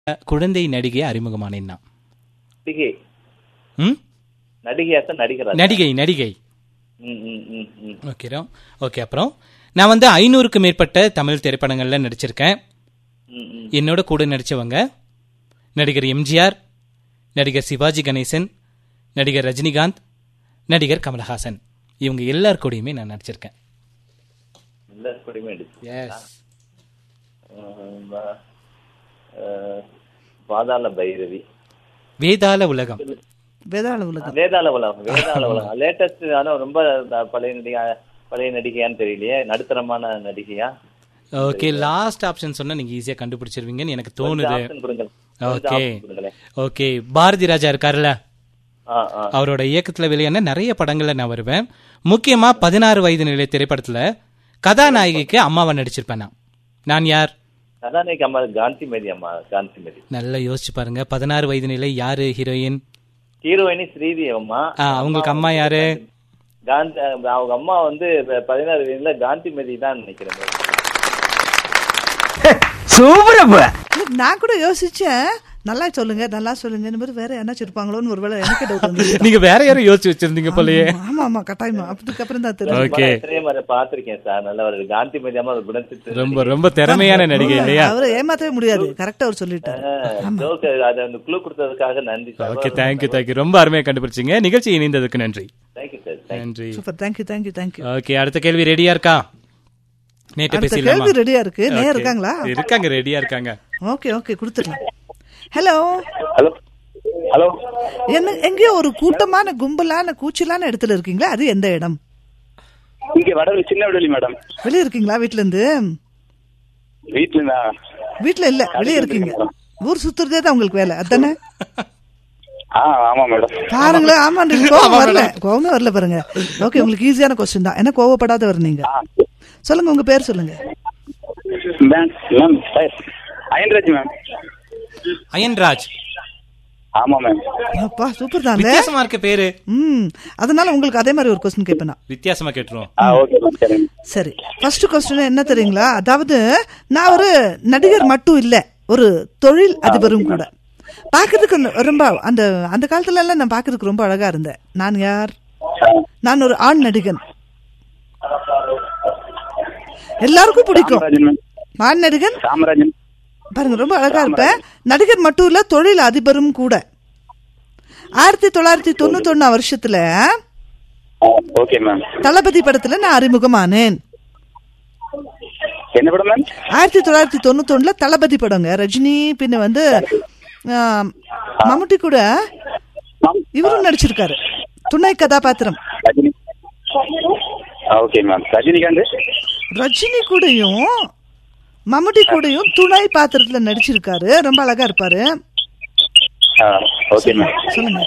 குழந்தை நடிகை அறிமுகமானேன்னா நடிகை ம் நடிகையா சார் நடிகரா நடிகை நடிகை ம் ம் ம் ம் ஓகே ஓகே அப்புறம் நான் வந்து ஐநூறுக்கு மேற்பட்ட தமிழ் திரைப்படங்கள்ல நடிச்சிருக்கேன் ம் ம் என்னோட கூட நடிச்சவங்க நடிகர் எம்ஜிஆர் நடிகர் சிவாஜி கணேசன் நடிகர் ரஜினிகாந்த் நடிகர் கமலஹாசன் இவங்க எல்லார் கூடயுமே நான் நடிச்சிருக்கேன் எல்லாரும் கூடயுமே நடிச்சு எஸ் பாதாள பைரவி வேதாள உலகம் வேதாள உலகம் வேதாள உலகம் வேதாள உலகம் லேட்டஸ்ட் ஆனா ரொம்ப பழைய நடிகை பழைய நடிகையான்னு தெரியலையே நடுத்தரமான நடிகையா ஓகே லாஸ்ட் ஆப்ஷன் சொன்னா நீங்க ஈஸியா கண்டுபிடிச்சிருவீங்கன்னு எனக்கு தோணுது ஆப்ஷன் கொடுங்க கொஞ்சம் ஓகே option கொடுங்களேன் ஓகே பாரதி ராஜா இருக்காருல்ல ஆ ஆ அவரோட இயக்கத்துல வெளியான நிறைய படங்கள்ல நான் வருவேன் முக்கியமா பதினாறு வயது நிலை திரைப்படத்துல கதாநாயகிக்கு அம்மாவை நடிச்சிருப்பேன் நான் நான் யார் கதாநாயகி அம்மா காந்திமதி அம்மா காந்திமதி நல்லா யோசிச்சு பாருங்க பதினாறு வயது நிலை யாரு ஹீரோயின் ஹீரோயினி ஸ்ரீதேவி அம்மா ஆ, அவங்களுக்கு அம்மா யாரு காந்தி அவங்க அம்மா வந்து பதினாறு வயதுல காந்திமதி தான் நினைக்கிறேன் இல்ல, நான் கூட யோசிச்சேன் நல்லா சொல்லுங்க நல்லா சொல்லுங்க இந்த மாதிரி வேற யாராச்சும் இருப்பாங்களோன்னு ஒருவேளை எனக்கு டவுட் வந்து நீங்க வேற யாரும் யோசிச்சு வச்சிருந்தீங்க போலயே ஆமா ஆமா கட்டாயமா அதுக்கப்புறம் தான் தெரியும் ஓகே எத்தனையோ மாதிரி பாத்திருக்கேன் சார் நல்ல ஒரு காந்திமதி அம்மா ஒரு குணச்சித்து ரொம்ப ரொம்ப திறமையான நடிகை இல்லையா அவரை ஏமாத்தவே முடியாது கரெக்டா அவர் சொல்லிட்டாரு ஜோக்கு அது அந்த குழு கொடுத்ததுக்காக நன்றி சார் ஓகே தேங்க்யூ தேங்க்யூ ரொம்ப அருமையா கண்டுபிடிச்சீங்க நிகழ்ச்சி இணைந்ததுக்கு நன்றி தேங்க்யூ சார் நன்றி super thank you thank you thank you okay அடுத்த கேள்வி ரெடியா இருக்கா நேற்று அடுத்த பேசலாமா கேள்வி ரெடியா இருக்கு நேர் Okay. இருக்காங்களா இருக்காங்க ரெடியா இருக்காங்க ஓகே ஓகே கொடுத்துடலாம் ஹலோ ஹலோ ஹலோ என்ன எங்கேயோ ஒரு கூட்டமான கும்பலான கூச்சலான இடத்துல இருக்கீங்களா அது எந்த இடம் இங்க வடவழி சின்ன விடலி மேடம் வெளியே இருக்கீங்களா வீட்ல இருந்து வீட்டுல நான் வீட்ல இல்ல வெளியே இருக்கீங்க ஊர் சுத்துறதே தான் உங்களுக்கு வேலை அதானே ஆ ஆமா மேடம் பாருங்களேன் ஆமாண்டு கோவம் வரல கோவமே வரல பாருங்க ஓகே உங்களுக்கு ஈஸியான கொஸ்டின் தான் என்ன கோவப்படாதவர் நீங்க ஆ சொல்லுங்க உங்க பேர் சொல்லுங்க ma'am ma'am sir Ayanraj ma'am Ayanraj ஆமா மேம் அப்பா சூப்பர் தாங்க வித்தியாசமா இருக்க பேரு ம் அதனால உங்களுக்கு அதே மாதிரி ஒரு கொஸ்டின் கேட்பேன் நான் வித்தியாசமா கேட்டுருவோம் ஆ ஓகே மேம் சரிங்க சரி ஃபர்ஸ்ட் கொஸ்டின் என்ன தெரியுங்களா அதாவது நான் ஒரு நடிகர் மட்டும் இல்ல ஒரு தொழில் அதிபரும் கூட பாக்குறதுக்கு ரொம்ப அந்த அந்த காலத்துல எல்லாம் நான் பாக்குறதுக்கு ரொம்ப அழகா இருந்தேன் நான் யார் நான் ஒரு ஆண் நடிகன் எல்லாருக்கும் பிடிக்கும் ராமராஜன் மேம் ஆண் நடிகன் ராமராஜன் பாருங்க ரொம்ப அழகா இருப்பேன் நடிகர் மட்டும் இல்ல தொழில் அதிபரும் கூட ஆயிரத்தி தொள்ளாயிரத்தி தொண்ணூத்தி வருஷத்துல ஓகே மேம் தளபதி படத்துல நான் அறிமுகமானேன் என்ன படம் மேம் ஆயிரத்தி தொள்ளாயிரத்தி தொண்ணூத்தி தளபதி படங்க ரஜினி பின்ன வந்து ஆம், மம்முட்டி கூட இவரும் நடிச்சிருக்காரு துணை கதாபாத்திரம் ரஜினி ஓகே மேம் ரஜினிகாந்த் ரஜினி கூடயும் மம்முட்டி கூடயும் துணை பாத்திரத்துல நடிச்சிருக்காரு ரொம்ப அழகா இருப்பாரு ஆ ஓகே மேம் சொல்லுங்க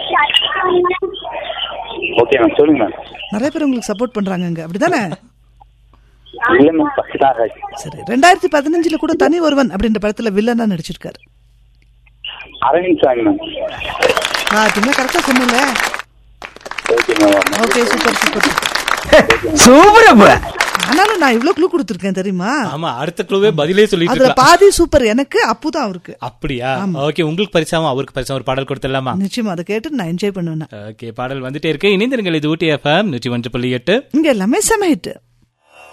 ஓகே மேம் சொல்லுங்க மேம் நிறைய பேர் உங்களுக்கு சப்போர்ட் பண்றாங்கங்க அப்படிதானே இல்ல மேம் ஃபர்ஸ்ட் தான் ராஜ். சரி ரெண்டாயிரத்தி பதினஞ்சுல கூட தனி ஒருவன் அப்படின்ற படத்துல வில்லனா நடிச்சிருக்காரு அரவிந்த் சாமி மேம் பாத்தீங்களா கரெக்டா சொன்னீங்க okay ma'am okay super super super ஆனாலும் நான் இவ்வளவு க்ளூ கொடுத்துருக்கேன் தெரியுமா ஆமா அடுத்த க்ளூவே பதிலே சொல்லிட்டு அதுல இருக்கலாம் பாதி சூப்பர் எனக்கு அப்புதான் அவருக்கு அப்படியா ஓகே உங்களுக்கு பரிசாவும் அவருக்கு பரிசாவும் ஒரு பாடல் கொடுத்துடலாமா நிச்சயமா அதை கேட்டு நான் என்ஜாய் பண்ணுவேன் ஓகே பாடல் வந்துட்டே இருக்கு இணைந்திருங்கள் இது ஊட்டி எஃப்எம் நூற்றி ஒன்று புள்ளி எட்டு இங்க எல்லாமே செம ஹிட்